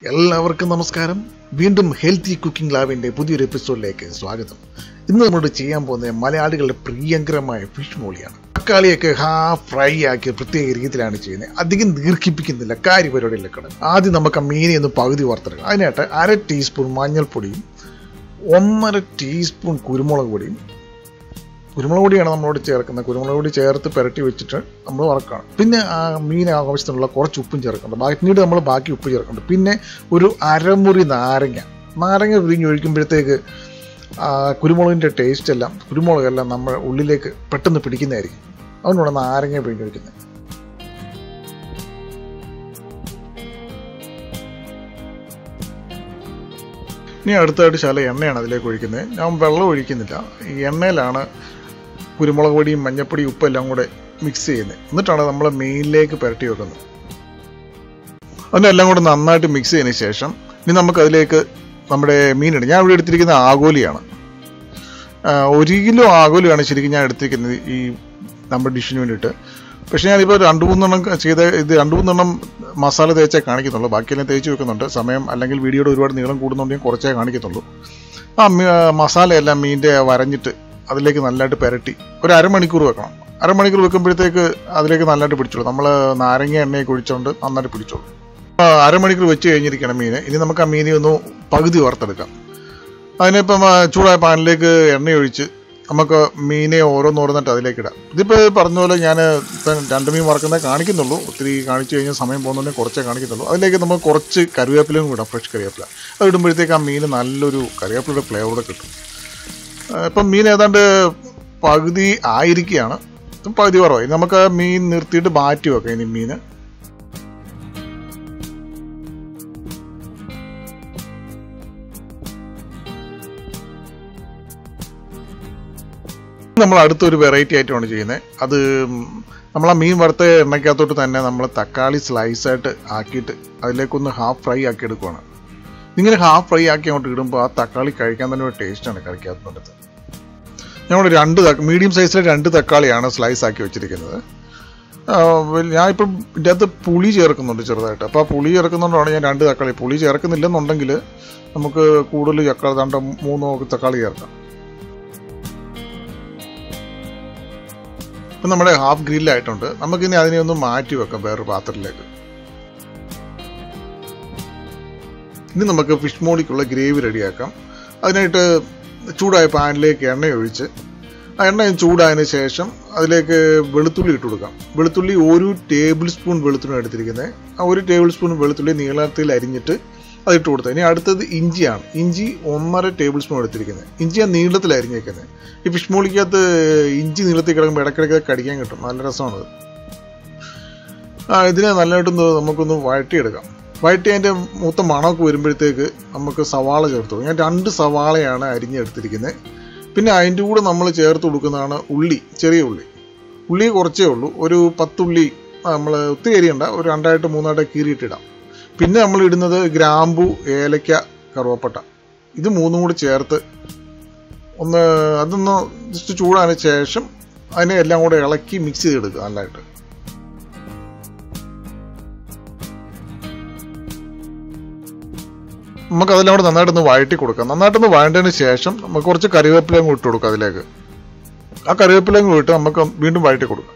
എല്ലാവർക്കും നമസ്കാരം വീണ്ടും ഹെൽത്തി കുക്കിംഗ് ലാബിന്റെ പുതിയൊരു എപ്പിസോഡിലേക്ക് സ്വാഗതം ഇന്ന് നമ്മൾ ചെയ്യാൻ പോകുന്നത് മലയാളികളുടെ പ്രിയങ്കരമായ ഫിഷ് മോളിയാണ് തക്കാളിയൊക്കെ ഹാഫ് ഫ്രൈ ആക്കി പ്രത്യേക രീതിയിലാണ് ചെയ്യുന്നത് അധികം ദീർഘിപ്പിക്കുന്നില്ല കാര്യപരിപാടിയിലേക്കാണ് ആദ്യം നമുക്ക് ആ മീനെ ഒന്ന് പകുതി വറുത്തെടുക്കാം അതിനായിട്ട് അര ടീസ്പൂൺ മഞ്ഞൾപ്പൊടിയും ഒന്നര ടീസ്പൂൺ കുരുമുളക് പൊടിയും കുരുമുളക് പൊടിയാണ് നമ്മളോട് ചേർക്കുന്നത് കുരുമുളക് പൊടി ചേർത്ത് പുരട്ടി വെച്ചിട്ട് നമ്മൾ വറക്കണം പിന്നെ ആ മീൻ ആവശ്യത്തിനുള്ള കുറച്ച് ഉപ്പും ചേർക്കുന്നുണ്ട് ബാക്കി പിന്നീട് നമ്മൾ ബാക്കി ഉപ്പ് ചേർക്കുന്നുണ്ട് പിന്നെ ഒരു അരമുറി നാരങ്ങ നാരങ്ങ പിരിഞ്ഞ് ഒഴിക്കുമ്പോഴത്തേക്ക് ആ കുരുമുളകിൻ്റെ ടേസ്റ്റ് എല്ലാം കുരുമുളകെല്ലാം നമ്മൾ ഉള്ളിലേക്ക് പെട്ടെന്ന് പിടിക്കുന്നതായിരിക്കും അതുകൊണ്ടാണ് നാരങ്ങ പിഴിഞ്ഞ് ഒഴിക്കുന്നത് ഇനി അടുത്തായിട്ട് ശാല എണ്ണയാണ് അതിലേക്ക് ഒഴിക്കുന്നത് ഞാൻ വെള്ളം ഒഴിക്കുന്നില്ല ഈ എണ്ണയിലാണ് കുരുമുളക് പൊടിയും മഞ്ഞപ്പൊടിയും ഉപ്പും എല്ലാം കൂടെ മിക്സ് ചെയ്യുന്നത് എന്നിട്ടാണ് നമ്മൾ മീനിലേക്ക് പുരട്ടി വെക്കുന്നത് അതിനെല്ലാം കൂടെ നന്നായിട്ട് മിക്സ് ചെയ്തതിന് ശേഷം ഇനി നമുക്ക് അതിലേക്ക് നമ്മുടെ മീനിടും ഞാൻ ഇവിടെ എടുത്തിരിക്കുന്ന ആഗോലിയാണ് ആ, ഒരു കിലോ ആഗോലിയാണ് ശരിക്കും ഞാൻ എടുത്തിരിക്കുന്നത് ഈ നമ്മുടെ ഡിഷിന് വേണ്ടിയിട്ട് പക്ഷേ ഞാനിപ്പോൾ രണ്ട് മൂന്നെണ്ണം ചെയ്ത ഇത് രണ്ട് മൂന്നെണ്ണം മസാല തേച്ചേ കാണിക്കുന്നുള്ളൂ ബാക്കിയെല്ലാം തേച്ച് വെക്കുന്നുണ്ട് സമയം അല്ലെങ്കിൽ വീഡിയോയുടെ ഒരുപാട് നീളം കൂടുന്നുണ്ട് ഞാൻ കുറച്ചേ കാണിക്കത്തുള്ളൂ ആ മീ- മസാലയെല്ലാം മീനിൻ്റെ വരഞ്ഞിട്ട് അതിലേക്ക് നല്ലതായിട്ട് പുരട്ടി ഒരു അരമണിക്കൂർ വെക്കണം അരമണിക്കൂർ വെക്കുമ്പോഴത്തേക്ക് അതിലേക്ക് നല്ലതായിട്ട് പിടിച്ചോളൂ നമ്മൾ നാരങ്ങ എണ്ണയൊക്കെ ഒഴിച്ചുകൊണ്ട് നന്നായിട്ട് പിടിച്ചോളൂ ആ, അരമണിക്കൂർ വെച്ച് കഴിഞ്ഞിരിക്കണം മീൻ ഇനി നമുക്ക് ആ മീനെ ഒന്ന് പകുതി വറുത്തെടുക്കാം അതിനിപ്പം ആ, ചൂടായ പാനിലേക്ക് എണ്ണ ഒഴിച്ച് നമുക്ക് മീനെ ഓരോന്നോരോന്നിട്ട് അതിലേക്ക് ഇടാം ഇതിപ്പോൾ പറഞ്ഞ പോലെ ഞാൻ ഇപ്പം രണ്ട് മീൻ വറക്കുന്നേ കാണിക്കുന്നുള്ളൂ ഒത്തിരി കാണിച്ചു കഴിഞ്ഞാൽ സമയം പോകുന്നുണ്ടെങ്കിൽ കുറച്ചേ കാണിക്കുന്നുള്ളൂ അതിലേക്ക് നമുക്ക് കുറച്ച് കറിവേപ്പിലയും കൂടാം ഫ്രഷ് കറിവേപ്പില അത് ഇടുമ്പോഴത്തേക്ക് ആ മീൻ നല്ലൊരു കറിവേപ്പിലയുടെ ഫ്ലേവർ കിട്ടും ആ, ഇപ്പം മീൻ ഏതാണ്ട് പകുതി ആയിരിക്കുകയാണ് ഇപ്പം പകുതി കുറവായി നമുക്ക് ആ മീൻ നിർത്തിയിട്ട് മാറ്റി വെക്കാം ഇനി മീൻ നമ്മൾ അടുത്തൊരു വെറൈറ്റി ആയിട്ടാണ് ചെയ്യുന്നത് അത് നമ്മൾ ആ മീൻ വറുത്ത എണ്ണയ്ക്കകത്തോട്ട് തന്നെ നമ്മൾ തക്കാളി സ്ലൈസ് ആയിട്ട് ആക്കിയിട്ട് അതിലേക്കൊന്ന് ഹാഫ് ഫ്രൈ ആക്കി എടുക്കുവാണ് ഇങ്ങനെ ഹാഫ് ഫ്രൈ ആക്കി അങ്ങോട്ട് ഇടുമ്പോൾ ആ തക്കാളി കഴിക്കാൻ തന്നെ ഒരു ടേസ്റ്റാണ് കറിക്കകത്തുള്ളത് ഞങ്ങൾ രണ്ട് മീഡിയം സൈസിലെ രണ്ട് തക്കാളിയാണ് സ്ലൈസ് ആക്കി വെച്ചിരിക്കുന്നത് ആ, വൽ- ഞാനിപ്പം ഇതിൻ്റെ അകത്ത് പുളി ചേർക്കുന്നുണ്ട് ചെറുതായിട്ട് അപ്പോൾ ആ പുളി ചേർക്കുന്നതുകൊണ്ടാണ് ഞാൻ രണ്ട് തക്കാളി പുളി ചേർക്കുന്നില്ലെന്നുണ്ടെങ്കിൽ നമുക്ക് കൂടുതൽ തക്കാളി രണ്ട് മൂന്നോ തക്കാളി ചേർക്കാം ഇപ്പം നമ്മുടെ ഹാഫ് ഗ്രില്ലായിട്ടുണ്ട് നമുക്കിനി അതിനെ ഒന്ന് മാറ്റി വെക്കാം വേറൊരു പാത്രത്തിലേക്ക് ഇനി നമുക്ക് ഫിഷ് മോളിക്കുള്ള ഗ്രേവി റെഡിയാക്കാം അതിനായിട്ട് ചൂടായ പാനിലേക്ക് എണ്ണ ഒഴിച്ച് ആ എണ്ണ ചൂടായതിന് ശേഷം അതിലേക്ക് വെളുത്തുള്ളി ഇട്ട് കൊടുക്കാം വെളുത്തുള്ളി ഒരു ടേബിൾ സ്പൂൺ വെളുത്തുള്ളി എടുത്തിരിക്കുന്നത് ആ ഒരു ടേബിൾ സ്പൂൺ വെളുത്തുള്ളി നീളത്തിൽ അരിഞ്ഞിട്ട് അത് ഇട്ട് കൊടുത്തത് ഇനി അടുത്തത് ഇഞ്ചിയാണ് ഇഞ്ചി ഒന്നര ടേബിൾ സ്പൂൺ എടുത്തിരിക്കുന്നത് ഇഞ്ചി ഞാൻ നീളത്തിൽ അരിഞ്ഞേക്കുന്നത് ഈ ഫിഷ് മോളിക്കകത്ത് ഇഞ്ചി നീളത്തിൽ കിടക്കുമ്പോൾ ഇടയ്ക്കിടയ്ക്ക് കടിക്കാൻ കിട്ടും നല്ല രസമാണത് ആ ഇതിനെ നല്ലതായിട്ടൊന്ന് നമുക്കൊന്ന് വഴറ്റിയെടുക്കാം വഴറ്റി അതിൻ്റെ മൂത്ത മണമൊക്കെ വരുമ്പോഴത്തേക്ക് നമുക്ക് സവാള ചേർത്ത് കൊടുക്കും ഞാൻ രണ്ട് സവാളയാണ് അരിഞ്ഞെടുത്തിരിക്കുന്നത് പിന്നെ അതിൻ്റെ കൂടെ നമ്മൾ ചേർത്ത് കൊടുക്കുന്നതാണ് ഉള്ളി ചെറിയ ഉള്ളി ഉള്ളി കുറച്ചേ ഉള്ളൂ ഒരു പത്തുള്ളി നമ്മൾ ഒത്തിരി അരിയണ്ട ഒരു രണ്ടായിട്ട് മൂന്നായിട്ട് കീറിയിട്ടിടാം പിന്നെ നമ്മൾ ഇടുന്നത് ഗ്രാമ്പു ഏലക്ക കറുവപ്പട്ട ഇത് മൂന്നും കൂടി ചേർത്ത് ഒന്ന് അതൊന്ന് ജസ്റ്റ് ചൂടാതിന് ശേഷം അതിനെ എല്ലാം കൂടെ ഇളക്കി മിക്സ് ചെയ്തെടുക്കുക നല്ലതായിട്ട് നമുക്ക് അതെല്ലാം കൂടെ നന്നായിട്ടൊന്ന് വഴറ്റി കൊടുക്കാം നന്നായിട്ടൊന്ന് വഴണ്ടതിന് ശേഷം നമുക്ക് കുറച്ച് കറിവേപ്പിലയും കൂടി ഇട്ട് കൊടുക്കാം അതിലേക്ക് ആ കറിവേപ്പിലയും കൂടി ഇട്ട് നമുക്ക് വീണ്ടും വഴറ്റി കൊടുക്കാം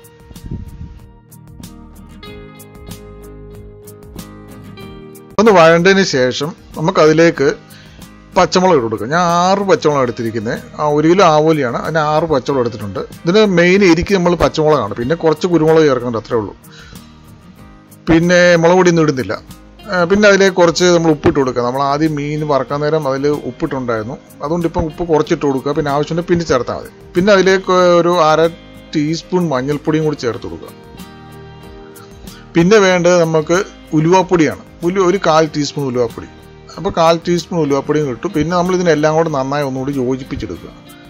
ഒന്ന് വഴണ്ടതിന് ശേഷം നമുക്ക് അതിലേക്ക് പച്ചമുളക് ഇട്ട് കൊടുക്കാം ഞാൻ ആറ് പച്ചമുളക് എടുത്തിരിക്കുന്നത് ആ ഒരു കിലോ ആവോലിയാണ് അതിന് ആറ് പച്ചമുളക് എടുത്തിട്ടുണ്ട് ഇതിന് മെയിൻ എരിക്ക് നമ്മൾ പച്ചമുളകാണ് പിന്നെ കുറച്ച് കുരുമുളക് ചേർക്കുന്നുണ്ട് അത്രേ ഉള്ളൂ പിന്നെ മുളക് പൊടി ഒന്നും ഇടുന്നില്ല ആ, പിന്നെ അതിലേക്ക് കുറച്ച് നമ്മൾ ഉപ്പിട്ട് കൊടുക്കുക നമ്മൾ ആദ്യം മീൻ വറക്കാൻ നേരം അതിൽ ഉപ്പിട്ടുണ്ടായിരുന്നു അതുകൊണ്ട് ഇപ്പം ഉപ്പ് കുറച്ചിട്ട് കൊടുക്കുക പിന്നെ ആവശ്യമുണ്ടെങ്കിൽ പിന്നെ ചേർത്താൽ മതി പിന്നെ അതിലേക്ക് ഒരു അര ടീസ്പൂൺ മഞ്ഞൾപ്പൊടിയും കൂടി ചേർത്ത് കൊടുക്കുക പിന്നെ വേണ്ടത് നമുക്ക് ഉലുവാപ്പൊടിയാണ് ഉലു ഒരു കാൽ ടീസ്പൂൺ ഉലുവാപ്പൊടി അപ്പോൾ കാൽ ടീസ്പൂൺ ഉലുവാപ്പൊടിയും കിട്ടും പിന്നെ നമ്മൾ ഇതിനെല്ലാം കൂടെ നന്നായി ഒന്നുകൂടി യോജിപ്പിച്ചെടുക്കുക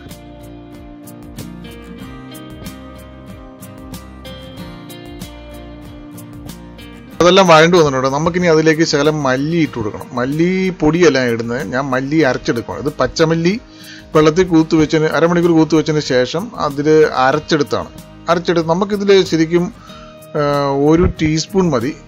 അതെല്ലാം വഴണ്ടു വന്നിട്ടുണ്ട് നമുക്കിനി അതിലേക്ക് ശകലം മല്ലി ഇട്ട് കൊടുക്കണം മല്ലി പൊടിയല്ല ഞാൻ ഇടുന്നത് ഞാൻ മല്ലി അരച്ചെടുക്കണം ഇത് പച്ചമല്ലി വെള്ളത്തിൽ കൂത്ത് വെച്ചതിന് അരമണിക്കൂർ കൂത്ത് വെച്ചതിന് ശേഷം അതിൽ അരച്ചെടുത്താണ് അരച്ചെടുത്ത് നമുക്കിതിൽ ശരിക്കും ആ, ഒരു ടീസ്പൂൺ മതി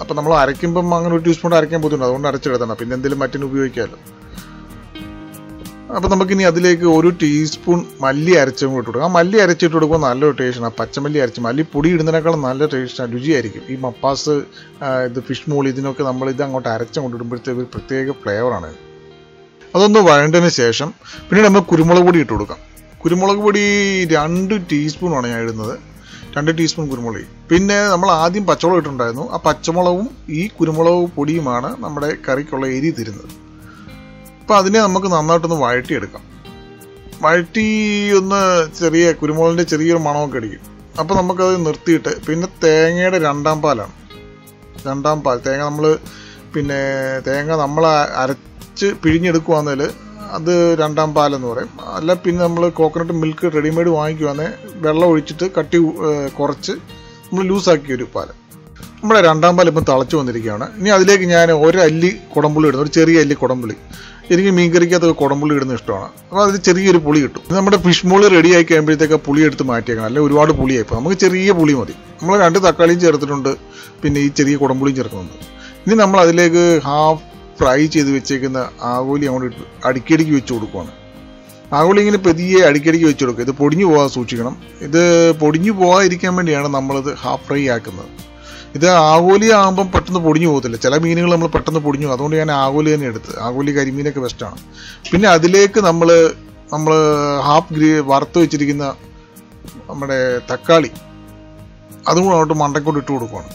അപ്പം നമ്മൾ അരയ്ക്കുമ്പം അങ്ങനെ ഒരു ടീസ്പൂൺ അരയ്ക്കാൻ ബുദ്ധിമുട്ട് അതുകൊണ്ട് അരച്ചെടുത്തണം പിന്നെ എന്തെങ്കിലും മറ്റിന് ഉപയോഗിക്കാമല്ലോ അപ്പം നമുക്കിനി അതിലേക്ക് ഒരു ടീസ്പൂൺ മല്ലി അരച്ചും കൂടി ഇട്ട് കൊടുക്കാം ആ മല്ലി അരച്ചിട്ട് കൊടുക്കുമ്പോൾ നല്ലൊരു ടേസ്റ്റാണ് ആ പച്ചമല്ലി അരച്ച് മല്ലി പൊടി ഇടുന്നതിനേക്കാളും നല്ല ടേസ്റ്റാണ് രുചിയായിരിക്കും ഈ മപ്പാസ് ആ, ഇത് ഫിഷ് മോൾ ഇതിനൊക്കെ നമ്മൾ ഇത് അങ്ങോട്ട് അരച്ചും കൊണ്ടിടുമ്പോഴത്തേക്ക് ഒരു പ്രത്യേക ഫ്ലേവറാണ് ഇത്. അതൊന്ന് വഴണ്ടതിന് ശേഷം പിന്നീട് നമ്മൾ കുരുമുളക് പൊടി ഇട്ട് കൊടുക്കാം കുരുമുളക് പൊടി രണ്ട് ടീസ്പൂണാണ് ഞാൻ ഇടുന്നത് രണ്ട് ടീസ്പൂൺ കുരുമുളക് പൊടി. പിന്നെ നമ്മൾ ആദ്യം പച്ചമുളക് ഇട്ടിട്ടുണ്ടായിരുന്നു ആ പച്ചമുളകും ഈ കുരുമുളക് പൊടിയുമാണ് നമ്മുടെ കറിക്കുള്ള എരി തരുന്നത് അപ്പോൾ അതിനെ നമുക്ക് നന്നായിട്ടൊന്ന് വഴറ്റിയെടുക്കാം വഴറ്റി ഒന്ന് ചെറിയ കുരുമുളകിൻ്റെ ചെറിയൊരു മണമൊക്കെ അടിക്കും അപ്പോൾ നമുക്കത് നിർത്തിയിട്ട് പിന്നെ തേങ്ങയുടെ രണ്ടാം പാലാണ് രണ്ടാം പാൽ തേങ്ങ നമ്മൾ പിന്നെ തേങ്ങ നമ്മൾ അരച്ച് പിഴിഞ്ഞെടുക്കുവാന്നേൽ അത് രണ്ടാം പാലെന്ന് പറയും അല്ല പിന്നെ നമ്മൾ കോക്കനട്ട് മിൽക്ക് റെഡിമെയ്ഡ് വാങ്ങിക്കുവാണെങ്കിൽ വെള്ളം ഒഴിച്ചിട്ട് കട്ടി ഏഹ്, കുറച്ച് നമ്മൾ ലൂസാക്കിയ ഒരു പാല് നമ്മുടെ രണ്ടാം പാൽ ഇപ്പം തിളച്ച് വന്നിരിക്കുകയാണ് ഇനി അതിലേക്ക് ഞാൻ ഒരു അല്ലി കുടമ്പുളി ഇടുന്നു ഒരു ചെറിയ അല്ലി കുടമ്പുളി എനിക്ക് മീൻകറിക്കകത്ത് കുടമ്പുള്ളി ഇടുന്ന ഇഷ്ടമാണ് അപ്പോൾ അതിൽ ചെറിയൊരു പുളി കിട്ടും ഇത് നമ്മുടെ ഫിഷ് മോള് റെഡി ആയി കഴിയുമ്പോഴത്തേക്ക് ആ പുളി എടുത്ത് മാറ്റിയേക്കണം അല്ലെങ്കിൽ ഒരുപാട് പുളിയായി ഇപ്പോൾ നമുക്ക് ചെറിയ പുളി മതി നമ്മൾ രണ്ട് തക്കാളിയും ചേർത്തിട്ടുണ്ട് പിന്നെ ഈ ചെറിയ കുടമ്പുളിയും ചേർക്കുന്നുണ്ട് ഇനി നമ്മൾ അതിലേക്ക് ഹാഫ് ഫ്രൈ ചെയ്ത് വെച്ചേക്കുന്ന ആകോലി അങ്ങോട്ട് ഇട്ട് അടുക്കിയടിക്ക് വെച്ച് കൊടുക്കുവാണ് ആകോലി ഇങ്ങനെ പെതിയെ അടിക്കടിക്ക് വെച്ച് കൊടുക്കുക ഇത് പൊടിഞ്ഞു പോകാൻ സൂക്ഷിക്കണം ഇത് പൊടിഞ്ഞു പോകാതിരിക്കാൻ വേണ്ടിയാണ് നമ്മളിത് ഹാഫ് ഫ്രൈ ആക്കുന്നത് ഇത് ആകോലി ആകുമ്പം പെട്ടെന്ന് പൊടിഞ്ഞു പോകത്തില്ല ചില മീനുകൾ നമ്മൾ പെട്ടെന്ന് പൊടിഞ്ഞു പോകും. അതുകൊണ്ട് ഞാൻ ആകോലി തന്നെ എടുത്ത് ആകോലി കരിമീനൊക്കെ ബെസ്റ്റാണ് പിന്നെ അതിലേക്ക് നമ്മൾ നമ്മൾ ഹാഫ് ഗ്രീ വറുത്ത് വെച്ചിരിക്കുന്ന നമ്മുടെ തക്കാളി അതും കൂടെ അങ്ങോട്ട് മണ്ടക്കൊണ്ട് ഇട്ട് കൊടുക്കുകയാണ്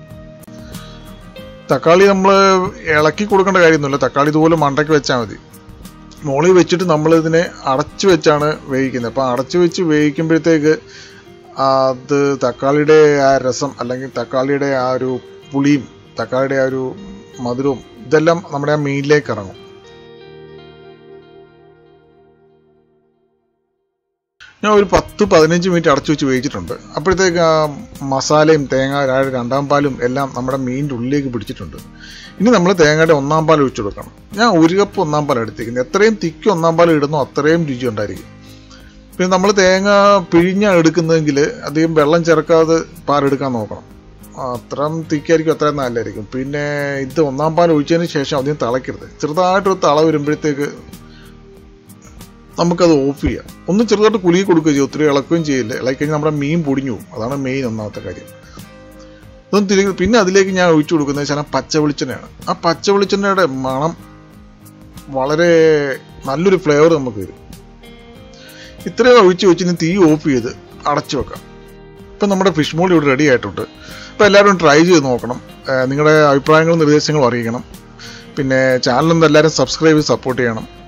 തക്കാളി നമ്മൾ ഇളക്കി കൊടുക്കേണ്ട കാര്യമൊന്നുമില്ല തക്കാളി ഇതുപോലെ മണ്ടയ്ക്ക് വെച്ചാൽ മതി മുകളിൽ വെച്ചിട്ട് നമ്മൾ ഇതിനെ അടച്ചു വെച്ചാണ് വേവിക്കുന്നത് അപ്പോൾ അടച്ചു വെച്ച് വേവിക്കുമ്പോഴത്തേക്ക് അത് തക്കാളിയുടെ ആ രസം അല്ലെങ്കിൽ തക്കാളിയുടെ ആ ഒരു പുളിയും തക്കാളിയുടെ ആ ഒരു മധുരവും ഇതെല്ലാം നമ്മുടെ ആ മീനിലേക്ക് ഇറങ്ങും ഞാൻ ഒരു പത്ത് പതിനഞ്ച് മിനിറ്റ് അടച്ചു വെച്ച് വേവിച്ചിട്ടുണ്ട് അപ്പോഴത്തേക്ക് ആ മസാലയും തേങ്ങ ര- രണ്ടാം പാലും എല്ലാം നമ്മുടെ മീനിൻ്റെ ഉള്ളിലേക്ക് പിടിച്ചിട്ടുണ്ട് ഇനി നമ്മൾ തേങ്ങയുടെ ഒന്നാം പാൽ ഒഴിച്ചു കൊടുക്കണം ഞാൻ ഒരു കപ്പ് ഒന്നാം പാൽ എടുത്തിരിക്കുന്നത് എത്രയും തിക്ക് ഒന്നാം പാൽ ഇടുന്നോ അത്രയും രുചി ഉണ്ടായിരിക്കും പിന്നെ നമ്മൾ തേങ്ങ പിഴിഞ്ഞ എടുക്കുന്നതെങ്കിൽ അധികം വെള്ളം ചേർക്കാതെ പാലെടുക്കാൻ നോക്കണം അത്രയും തിക്കായിരിക്കും അത്രയും നല്ലതായിരിക്കും പിന്നെ ഇത് ഒന്നാം പാൽ ഒഴിച്ചതിന് ശേഷം അധികം തിളയ്ക്കരുത് ചെറുതായിട്ടൊരു തള വരുമ്പോഴത്തേക്ക് നമുക്കത് ഓഫ് ചെയ്യാം ഒന്ന് ചെറുതായിട്ട് കുലുക്കി കൊടുക്കുകയും ചെയ്യും ഒത്തിരി ഇളക്കുകയും ചെയ്യില്ല ഇളക്കി കഴിഞ്ഞാൽ നമ്മുടെ മീൻ പൊടിഞ്ഞു പോകും അതാണ് മെയിൻ ഒന്നാമത്തെ കാര്യം അതൊന്ന് തിരി പിന്നെ അതിലേക്ക് ഞാൻ ഒഴിച്ചു കൊടുക്കുന്നത് ശകലം പച്ച വെളിച്ചെണ്ണയാണ് ആ പച്ച വെളിച്ചെണ്ണയുടെ മണം വളരെ നല്ലൊരു ഫ്ലേവർ നമുക്ക് വരും ഇത്രയും ഒഴിച്ച് വെച്ച് ഇനി തീ ഓഫ് ചെയ്ത് അടച്ചു വെക്കാം ഇപ്പം നമ്മുടെ ഫിഷ് മോൾ ഇവിടെ റെഡി ആയിട്ടുണ്ട് അപ്പോൾ എല്ലാവരും ട്രൈ ചെയ്ത് നോക്കണം ഏഹ് നിങ്ങളുടെ അഭിപ്രായങ്ങളും നിർദ്ദേശങ്ങളും അറിയിക്കണം പിന്നെ ചാനലൊന്നും എല്ലാവരും സബ്സ്ക്രൈബ് ചെയ്ത് സപ്പോർട്ട് ചെയ്യണം